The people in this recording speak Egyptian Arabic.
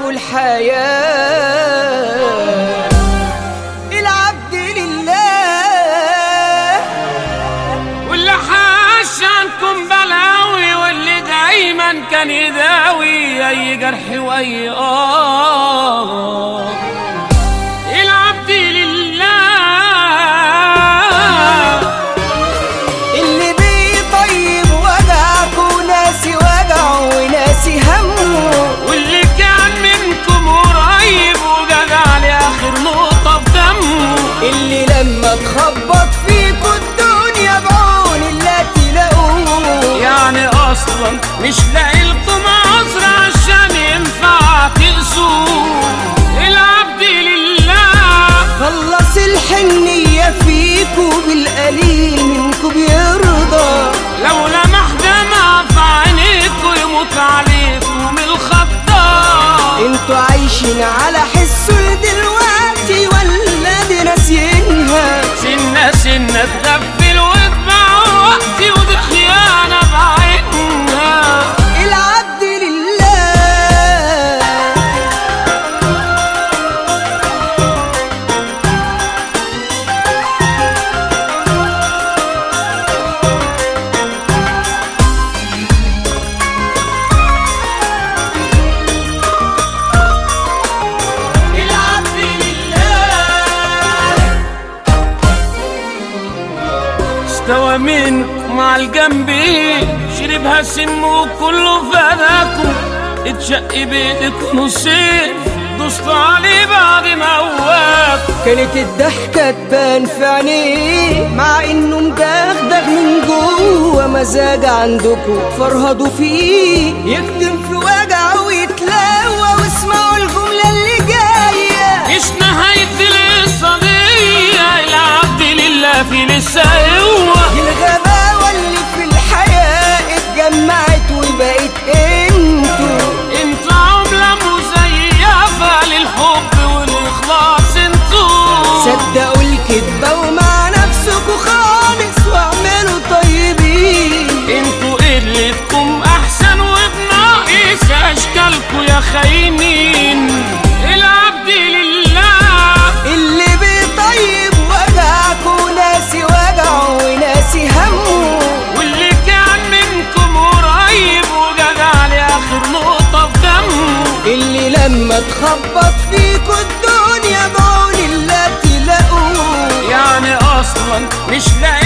معاكوا الحياة العبد لله واللي حاش عنكم بلاوي واللي دايما كان يداوي اي جرح واي اه العبد لله اللي بيطيب وجعكوا ناسي وجعه وناسي همه واللي كان منكم قريب وجدع لاخر نقطه في دمه اللي لما تخبط فيكوا الدنيا بعون الله تلاقوه يعني اصلا مش لاقي لكم عذر عشان ينفع تقسوه العبد لله خلص الحنية فيكوا بالقليل منكوا بيرضى لو لمح دمع في عينيكوا يموت عليكم الخطاب انتوا عايشين على حسه دلوقتي ولا دي ناسيينها سنة سنة تغفل وتبع وقتي ودي خيانة بعينها العبد لله العبد لله استوى من مع الجنبي شربها سم وكله فداكم اتشق بايدك نصين دوست عليه بعد ما هواكم كانت الضحكة تبان في عينيه مع انه مدغدغ من جوه مزاج عندكم فرهضوا فيه يكتم في وجعه ويتلوى واسمعوا الجملة اللي جاية مش نهاية القصة دي العبد لله في لسه قوة دي الغباوة اللي في الحياة اتجمعت وبقت انتوا انت عملة مزيفة للحب والإخلاص انتوا صدقوا الكدبة ومع نفسكوا خالص واعملوا طيبين انتوا قلتكم احسن وبناقص اشكالكوا يا خاينين العبد لله اللي بيطيب وجعكوا ناسي وجعه وناسي همه واللي كان منكم قريب وجدع لاخر نقطة في دمه اللي لما تخبط فيكوا الدنيا بعون الله تلاقوه يعني اصلا مش لاقي